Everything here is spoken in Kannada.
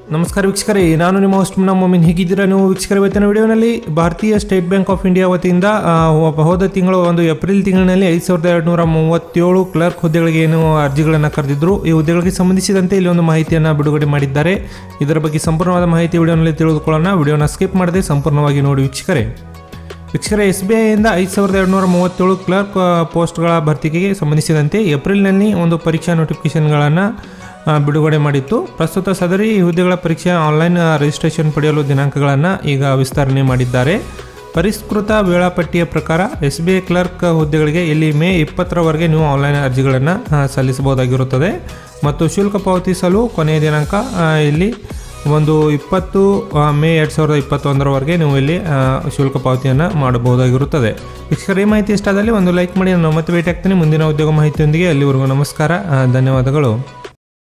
ನಮಸ್ಕಾರ ವೀಕ್ಷಕರೇ ನಾನು ನಿಮ್ಮ ಹೋಸ್ಟ್ ನಮ್ಮ ಮೊಮಿನ್ ಹೇಗಿದ್ದೀರಾ ನೀವು ವೀಕ್ಷಕರ ಇವತ್ತಿನ ವಿಡಿಯೋನಲ್ಲಿ ಭಾರತೀಯ ಸ್ಟೇಟ್ ಬ್ಯಾಂಕ್ ಆಫ್ ಇಂಡಿಯಾ ವತಿಯಿಂದ ಆ, ಹೋ- ಹೋದ ತಿಂಗಳು ಒಂದು ಏಪ್ರಿಲ್ ತಿಂಗಳಿನಲ್ಲಿ ಐದು ಸಾವಿರದ ಎರಡುನೂರ ಮೂವತ್ತೇಳು ಕ್ಲರ್ಕ್ ಹುದ್ದೆಗಳಿಗೆ ಏನು ಅರ್ಜಿಗಳನ್ನು ಕರೆದಿದ್ರು ಈ ಹುದ್ದೆಗಳಿಗೆ ಸಂಬಂಧಿಸಿದಂತೆ ಇಲ್ಲಿ ಒಂದು ಮಾಹಿತಿಯನ್ನು ಬಿಡುಗಡೆ ಮಾಡಿದ್ದಾರೆ ಇದರ ಬಗ್ಗೆ ಸಂಪೂರ್ಣವಾದ ಮಾಹಿತಿ ವಿಡಿಯೋನಲ್ಲಿ ತಿಳಿದುಕೊಳ್ಳೋಣ ವಿಡಿಯೋನ ಸ್ಕಿಪ್ ಮಾಡದೆ ಸಂಪೂರ್ಣವಾಗಿ ನೋಡಿ ವೀಕ್ಷಕರೇ ವೀಕ್ಷಕರ ಎಸ್ ಬಿ ಐಯಿಂದ ಐದು ಸಾವಿರದ ಎರಡುನೂರ ಮೂವತ್ತೇಳು ಕ್ಲರ್ಕ್ ಆ, ಪೋಸ್ಟ್ಗಳ ಭರ್ತಿಗೆ ಸಂಬಂಧಿಸಿದಂತೆ ಏಪ್ರಿಲ್ನಲ್ಲಿ ಒಂದು ಪರೀಕ್ಷಾ ನೋಟಿಫಿಕೇಶನ್ಗಳನ್ನು ಬಿಡುಗಡೆ ಮಾಡಿತ್ತು ಪ್ರಸ್ತುತ ಸದರಿ ಹುದ್ದೆಗಳ ಪರೀಕ್ಷೆ ಆನ್ಲೈನ್ ಆ, ರಿಜಿಸ್ಟ್ರೇಷನ್ ಪಡೆಯಲು ದಿನಾಂಕಗಳನ್ನು ಈಗ ವಿಸ್ತರಣೆ ಮಾಡಿದ್ದಾರೆ ಪರಿಷ್ಕೃತ ವೇಳಾಪಟ್ಟಿಯ ಪ್ರಕಾರ ಎಸ್ ಬಿ ಐ ಕ್ಲರ್ಕ್ ಹುದ್ದೆಗಳಿಗೆ ಇಲ್ಲಿ ಮೇ ಇಪ್ಪತ್ತರವರೆಗೆ ನೀವು ಆನ್ಲೈನ್ ಅರ್ಜಿಗಳನ್ನು ಆ, ಸಲ್ಲಿಸಬಹುದಾಗಿರುತ್ತದೆ ಮತ್ತು ಶುಲ್ಕ ಪಾವತಿಸಲು ಕೊನೆಯ ದಿನಾಂಕ ಆ, ಇಲ್ಲಿ ಒಂದು ಇಪ್ಪತ್ತು ಆ, ಮೇ ಎರಡು ಸಾವಿರದ ಇಪ್ಪತ್ತೊಂದರವರೆಗೆ ನೀವು ಇಲ್ಲಿ ಆ, ಶುಲ್ಕ ಪಾವತಿಯನ್ನು ಮಾಡಬಹುದಾಗಿರುತ್ತದೆ ವೀಕ್ಷಕರ ಈ ಮಾಹಿತಿ ಇಷ್ಟ ಆದಲ್ಲಿ ಒಂದು ಲೈಕ್ ಮಾಡಿ ನಾನು ಮತ್ತೆ ಭೇಟಿ ಆಗ್ತೀನಿ ಮುಂದಿನ ಉದ್ಯೋಗ ಮಾಹಿತಿಯೊಂದಿಗೆ ಅಲ್ಲಿವರೆಗೂ ನಮಸ್ಕಾರ ಆ, ಧನ್ಯವಾದಗಳು